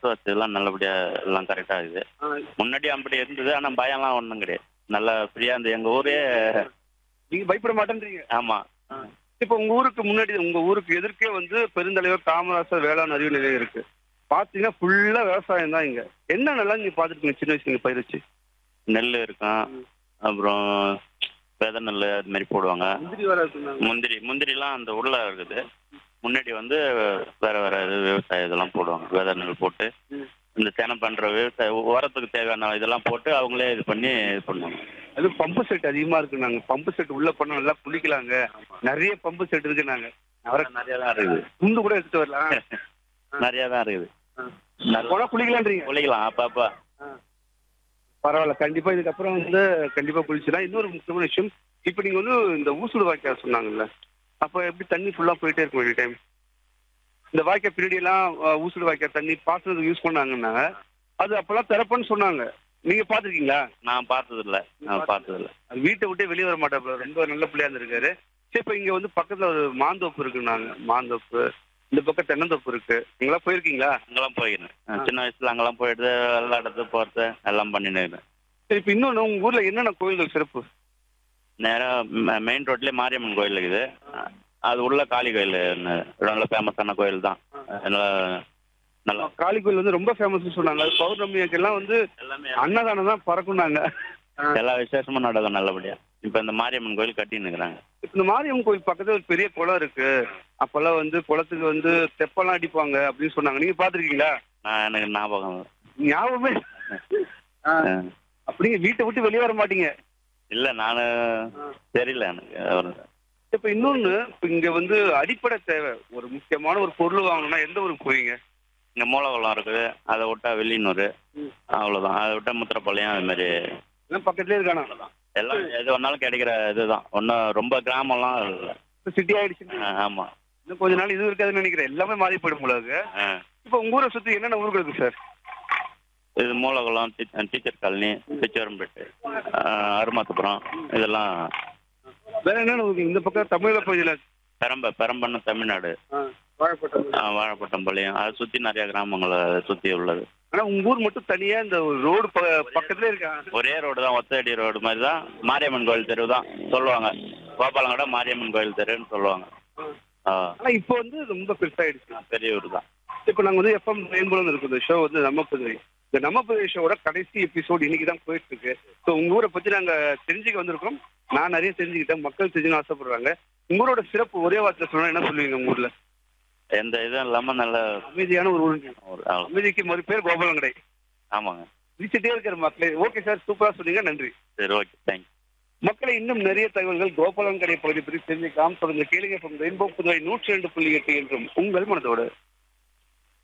Bus வசதிலாம் நல்லபடியா எல்லாம் கரெக்டா இருக்குது ஆ, முன்னாடி அப்படி இருந்தது ஆனா பயம்லாம் ஒண்ணும் கிடையாது நல்லா ஃப்ரீயா இருந்து எங்க ஊரே நீங்க பயப்பட மாட்டேன்றீங்க ஆமா இப்ப உங்க ஊருக்கு முன்னாடி உங்க ஊருக்கு எதிர்க்கே வந்து பெருந்தலைவர் காமராசர் வேளாண் அறிவு நிலையம் இருக்கு பாத்தீங்கன்னா ஃபுல்லா விவசாயம் தான் இங்க என்ன நல்லா நீங்க பாத்துருக்கீங்க சின்ன வயசுல நீங்க பயிர் வச்சு நெல் இருக்கும் அப்புறம் விதை நெல் அது மாதிரி போடுவாங்க முந்திரி வேற இருக்குன்னாங்க முந்திரி முந்திரிலாம் அந்த உள்ள இருக்குது முன்னாடி வந்து வேற வேற இது விவசாய இதெல்லாம் போடுவாங்க விதை நெல் போட்டு ம். இந்த தினம் பண்ற விவசாய உரத்துக்கு தேவையான இதெல்லாம் போட்டு அவங்களே இது பண்ணி இது பண்ணுவாங்க அது பம்பு செட் அதிகமா இருக்கு நாங்க பம்பு செட் உள்ள பண்ண நல்லா குளிக்கலாங்க நிறைய பம்பு செட் இருக்கு நாங்க அவரை நிறைய தான் இருக்குது துண்டு கூட எடுத்துட்டு வரலாம் நிறைய தான் இருக்குது நான் போனா குளிக்கலான்றீங்க குளிக்கலாம் அப்பப்ப பரவாயில்ல கண்டிப்பா இதுக்கப்புறம் வந்து கண்டிப்பா குளிச்சுலாம் இன்னொரு முக்கியமான விஷயம் இப்ப நீங்க வந்து இந்த ஊசுடு வாய்க்கா சொன்னாங்கல்ல அப்ப எப்படி தண்ணி ஃபுல்லா போயிட்டே இருக்கும் எனி டைம் இந்த வாய்க்கா பின்னாடி எல்லாம் அஹ், ஊசுடு வாய்க்கா தண்ணி பாசனத்துக்கு யூஸ் பண்ணாங்கன்னா அது அப்பெல்லாம் திறப்பன்னு சொன்னாங்க நீங்க பாத்துருக்கீங்களா நான் பார்த்தது இல்ல நான் பார்த்தது இல்ல அது வீட்டை விட்டே வெளியே வர மாட்டாப்புல ரொம்ப நல்ல பிள்ளையா இருந்திருக்காரு சரி இப்ப இங்க வந்து பக்கத்துல ஒரு மாந்தோப்பு இருக்குன்னாங்க மாந்தோப்பு இந்த பக்கம் தென்னந்தோப்பு இருக்கு நீங்களா போயிருக்கீங்களா அங்கெல்லாம் போயிருந்தேன் நான் சின்ன வயசுல அங்கெல்லாம் போயிட்டு விளையாடுறது போறது எல்லாம் பண்ணிட்டு இருந்தேன் சரி இப்ப இன்னொன்னு உங்க ஊர்ல என்னென்ன கோயில்கள் சிறப்பு நேரா மெயின் ரோட்லயே மாரியம்மன் கோயில் இருக்குது அது உள்ள காளி கோயில் நல்ல ஃபேமஸான கோயில் தான் நல்லா நல்லா காளி கோயில் வந்து ரொம்ப ஃபேமஸ் சொன்னாங்க அது பௌர்ணமிக்கு எல்லாம் வந்து எல்லாமே அன்னதானம் தான் பறக்குனாங்க எல்லா விசேஷமும் நடக்கும் நல்லபடியா இப்ப இந்த மாரியம்மன் கோயில் கட்டின்னு இருக்கிறாங்க இந்த மாரியம்மன் கோயில் பக்கத்துல ஒரு பெரிய குளம் இருக்கு அப்பெல்லாம் வந்து குளத்துக்கு வந்து தெப்பெல்லாம் அடிப்பாங்க அப்படின்னு சொன்னாங்க நீங்க பாத்திருக்கீங்களா நான் எனக்கு ஞாபகம் இல்ல. ஞாபகமே ஆ, ஆ. அப்படிங்க வீட்டை விட்டு வெளியே வர மாட்டீங்க இல்ல நானு தெரியல எனக்கு அவரு- இப்ப இன்னொன்னு இப்ப இங்க வந்து அடிப்படை தேவை ஒரு முக்கியமான ஒரு பொருள் வாங்கணும்னா எந்த ஊருக்கு போவீங்க இங்க மூலகுளம் இருக்குது அதை விட்டா வெள்ளினூர் அவ்வளவுதான் அதை விட்டா முத்திரப்பாளையம் அது மாதிரி எல்லாம் பக்கத்துலயே இருக்கானா எல்லாம் எது ஒன்னாலும் கிடைக்கிற இதுதான் ஒன்றும் ரொம்ப கிராமம்லாம் இல்லை சிட்டி ஆயிடுச்சு ஆ, ஆமா இன்னும் கொஞ்ச நாள் இது இருக்காதுன்னு நினைக்கிறேன் எல்லாமே மாறி போயிடும் போல இருக்கு ஆ. இப்ப உங்க ஊரை சுத்தி என்னென்ன ஊர்கள் இருக்கு சார் இது மூலகுளம் டீ- டீச்சர் காலனி பிச்சவரம்பேட்டு அருமாத்துப்புறம் இதெல்லாம் வேற என்னென்ன ஊருக்கு இந்த பக்கம் தமிழக பகுதியில பெரம்ப பெரம்பன்னு தமிழ்நாடு வாழைப்பட்டம் ஆ, வாழைப்பட்டம்பாளையம் அதை சுத்தி நிறைய கிராமங்களை சுத்தி உள்ளது ஆனா உங்க ஊர் மட்டும் தனியா இந்த ரோடு பக்கத்துல இருக்கா ஒரே ரோடு தான் ஒத்தடி ரோடு மாதிரி தான் மாரியம்மன் கோயில் தெரு தான் சொல்லுவாங்க கோபாலங்கடை மாரியம்மன் கோயில் தெருன்னு சொல்லுவாங்க ஆ, ஆனா இப்போ வந்து ரொம்ப பெருசாயிடுச்சு பெரிய ஊர் தான் இப்போ நாங்க வந்து எஃப்எம் ரெயின்போல இருக்கும் இந்த ஷோ வந்து நம்ம புதுவை இந்த நம்ம புதுவை ஷோவோட கடைசி எபிசோட் இன்னைக்கு தான் போயிட்டு இருக்கு ஸோ உங்க ஊரை பத்தி நாங்க தெரிஞ்சுக்க வந்திருக்கோம் நான் நிறைய தெரிஞ்சுக்கிட்டேன் மக்கள் தெரிஞ்சுக்கணும் ஆசைப்படுறாங்க உங்க ஊரோட சிறப்பு ஒரே வார்த்தை சொன்னா என்ன சொல்லுவீங்க உங்க ஊர்ல எந்த இதுவும் இல்லாம நல்ல அமைதியான ஒரு ஊர் ஒரு ஆள். அமைதிக்கு மறு பேர் கோபாலங்கடை ஆமாங்க விழிச்சிட்டே இருக்கிற மக்களே ஓகே சார் சூப்பரா சொன்னீங்க நன்றி சரி ஓகே தேங்க்யூ மக்களை இன்னும் நிறைய தகவல்கள் கோபாலங்கடை பகுதி பற்றி தெரிஞ்சுக்கலாம் தொடர்ந்து கேளுங்க ரெயின்போ புதுவை நூற்றி ரெண்டு புள்ளி எட்டு என்றும் உங்கள் மனதோடு